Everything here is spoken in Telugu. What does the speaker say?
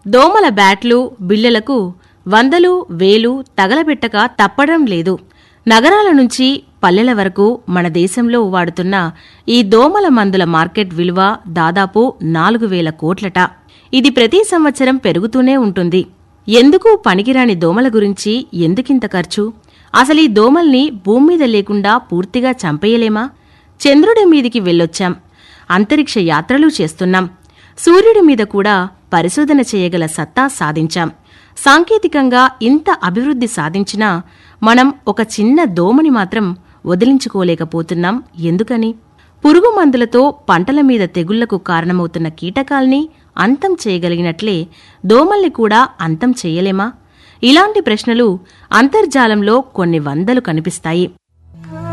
దోమల బ్యాట్లు బిళ్ళలకు వందలు వేలు తగలబెట్టక తప్పడం లేదు నగరాల నుంచి పల్లెల వరకు మన దేశంలో వాడుతున్న ఈ దోమల మందుల మార్కెట్ విలువ దాదాపు నాలుగు వేల కోట్లట ఇది ప్రతి సంవత్సరం పెరుగుతూనే ఉంటుంది ఎందుకు పనికిరాని దోమల గురించి ఎందుకింత ఖర్చు అసలు ఈ దోమల్ని భూమి మీద లేకుండా పూర్తిగా చంపేయలేమా చంద్రుడి మీదికి వెళ్ళొచ్చాం అంతరిక్ష యాత్రలు చేస్తున్నాం సూర్యుడి మీద కూడా పరిశోధన చేయగల సత్తా సాధించాం సాంకేతికంగా ఇంత అభివృద్ధి సాధించినా మనం ఒక చిన్న దోమని మాత్రం వదిలించుకోలేకపోతున్నాం ఎందుకని పురుగు మందులతో పంటల మీద తెగుళ్లకు కారణమవుతున్న కీటకాల్ని అంతం చేయగలిగినట్లే దోమల్ని కూడా అంతం చేయలేమా ఇలాంటి ప్రశ్నలు అంతర్జాలంలో కొన్ని వందలు కనిపిస్తాయి